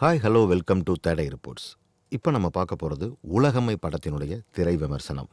hi hello welcome to தேடை reports இப்போ நம்ம பார்க்க போகிறது உலகமை படத்தினுடைய திரை விமர்சனம்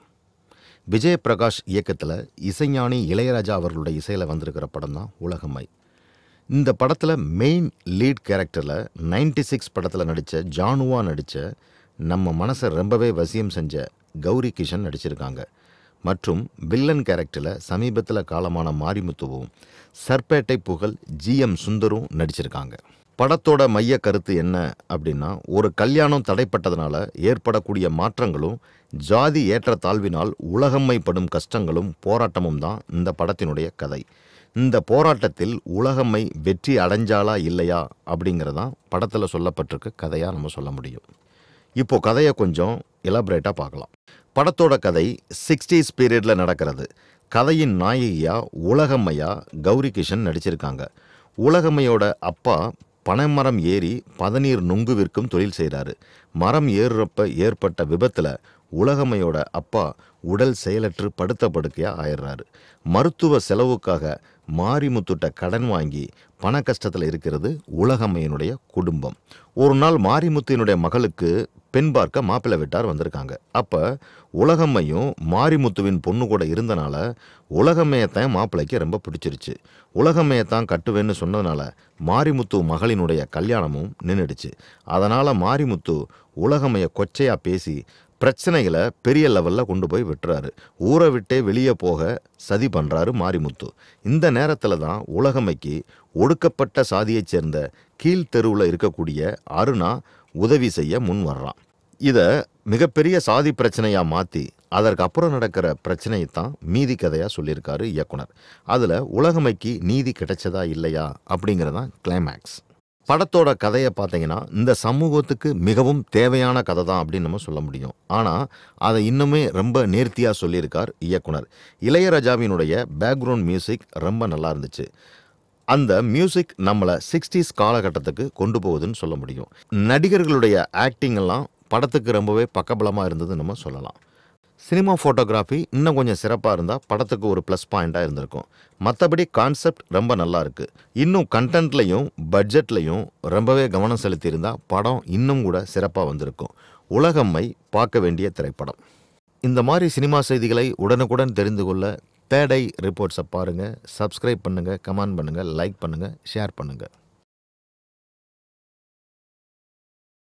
விஜய் பிரகாஷ் இயக்கத்தில் இசைஞானி இளையராஜா அவர்களுடைய இசையில் வந்திருக்கிற படம் தான் உலகமை இந்த படத்தில் மெயின் லீட் கேரக்டரில் 96 சிக்ஸ் படத்தில் நடித்த ஜானுவா நடித்த நம்ம மனசை ரொம்பவே வசியம் செஞ்ச கௌரி கிஷன் நடிச்சிருக்காங்க மற்றும் வில்லன் கேரக்டரில் சமீபத்தில் காலமான மாரிமுத்துவும் சர்பேட்டை புகழ் ஜிஎம் சுந்தரும் நடிச்சிருக்காங்க படத்தோட மைய கருத்து என்ன அப்படின்னா ஒரு கல்யாணம் தடைப்பட்டதுனால ஏற்படக்கூடிய மாற்றங்களும் ஜாதி ஏற்றத்தாழ்வினால் உலகம்மைப்படும் கஷ்டங்களும் போராட்டமும் தான் இந்த படத்தினுடைய கதை இந்த போராட்டத்தில் உலகம்மை வெற்றி அடைஞ்சாலா இல்லையா அப்படிங்கிறதான் படத்தில் சொல்லப்பட்டிருக்க கதையாக நம்ம சொல்ல முடியும் இப்போ கதையை கொஞ்சம் எலாபரேட்டாக பார்க்கலாம் படத்தோட கதை சிக்ஸ்டீஸ் பீரியடில் நடக்கிறது கதையின் நாயகியா உலகம்மையா கௌரி கிஷன் நடிச்சிருக்காங்க உலகம்மையோட அப்பா பனைமரம் ஏறி பதநீர் நுங்கு விற்கும் தொழில் செய்கிறாரு மரம் ஏறுறப்ப ஏற்பட்ட விபத்தில் உலகம்மையோட அப்பா உடல் செயலற்று படுத்த படுக்கையாக ஆயிடுறாரு மருத்துவ செலவுக்காக மாரிமுத்துட்ட கடன் வாங்கி பண கஷ்டத்தில் இருக்கிறது உலகம்மையினுடைய குடும்பம் ஒரு நாள் மாரிமுத்தினுடைய மகளுக்கு பெண் பார்க்க மாப்பிள்ளை வீட்டார் வந்திருக்காங்க அப்போ உலகம்மையும் மாரிமுத்துவின் பொண்ணு கூட இருந்தனால உலகம்மையத்தான் மாப்பிள்ளைக்கு ரொம்ப பிடிச்சிருச்சு உலகம்மையத்தான் கட்டுவேன்னு சொன்னதுனால மாரிமுத்து மகளினுடைய கல்யாணமும் நின்றுடுச்சு அதனால் மாரிமுத்து உலகம்மைய கொச்சையாக பேசி பிரச்சனைகளை பெரிய லெவலில் கொண்டு போய் விட்டுறாரு ஊரை விட்டே வெளியே போக சதி பண்ணுறாரு மாரிமுத்து இந்த நேரத்தில் தான் உலகமைக்கு ஒடுக்கப்பட்ட சாதியைச் சேர்ந்த கீழ்த்தெருவில் இருக்கக்கூடிய அருணா உதவி செய்ய முன் வர்றான் இதை மிகப்பெரிய சாதி பிரச்சனையாக மாற்றி அதற்கு அப்புறம் நடக்கிற பிரச்சனையை தான் மீதி கதையாக சொல்லியிருக்காரு இயக்குனர் அதில் உலகமைக்கு நீதி கிடைச்சதா இல்லையா அப்படிங்கிறதான் கிளைமேக்ஸ் படத்தோட கதையை பார்த்தீங்கன்னா இந்த சமூகத்துக்கு மிகவும் தேவையான கதை தான் அப்படின்னு நம்ம சொல்ல முடியும் ஆனால் அதை இன்னுமே ரொம்ப நேர்த்தியாக சொல்லியிருக்கார் இயக்குனர் இளையராஜாவினுடைய பேக்ரவுண்ட் மியூசிக் ரொம்ப நல்லா இருந்துச்சு அந்த மியூசிக் நம்மளை சிக்ஸ்டீஸ் காலகட்டத்துக்கு கொண்டு போகுதுன்னு சொல்ல முடியும் நடிகர்களுடைய ஆக்டிங் எல்லாம் படத்துக்கு ரொம்பவே பக்கபலமாக இருந்தது நம்ம சொல்லலாம் சினிமா ஃபோட்டோகிராஃபி இன்னும் கொஞ்சம் சிறப்பாக இருந்தால் படத்துக்கு ஒரு ப்ளஸ் பாயிண்ட்டாக இருந்திருக்கும் மற்றபடி கான்செப்ட் ரொம்ப நல்லா இருக்கு இன்னும் கண்டென்ட்லையும் பட்ஜெட்லையும் ரொம்பவே கவனம் செலுத்தியிருந்தால் படம் இன்னும் கூட சிறப்பாக வந்திருக்கும் உலகம்மை பார்க்க வேண்டிய திரைப்படம் இந்த மாதிரி சினிமா செய்திகளை உடனுக்குடன் தெரிந்து கொள்ள தேடை ரிப்போர்ட்ஸை பாருங்கள் சப்ஸ்கிரைப் பண்ணுங்கள் கமெண்ட் பண்ணுங்கள் லைக் பண்ணுங்கள் ஷேர் பண்ணுங்கள்